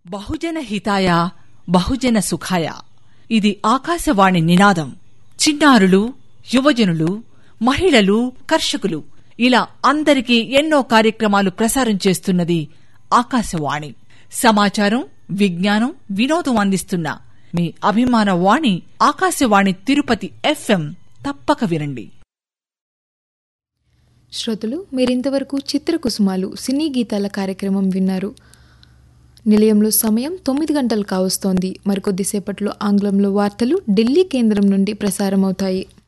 బహుజన హితాయ బహుజన సుఖాయ ఇది ఆకాశవాణి నినాదం చిన్నారులు యువజనులు మహిళలు కర్షకులు ఇలా అందరికీ ఎన్నో కార్యక్రమాలు ప్రసారం చేస్తున్నది ఆకాశవాణి సమాచారం విజ్ఞానం వినోదం అందిస్తున్న మీ అభిమాన వాణి ఆకాశవాణి తిరుపతి ఎఫ్ఎం తప్పక వినండి శ్రోతలు మీరింతవరకు చిత్రకుసుమాలు సినీ గీతాల కార్యక్రమం విన్నారు నిలయంలో సమయం తొమ్మిది గంటలు కావస్తోంది మరికొద్దిసేపట్లో ఆంగ్లంలో వార్తలు ఢిల్లీ కేంద్రం నుండి ప్రసారమవుతాయి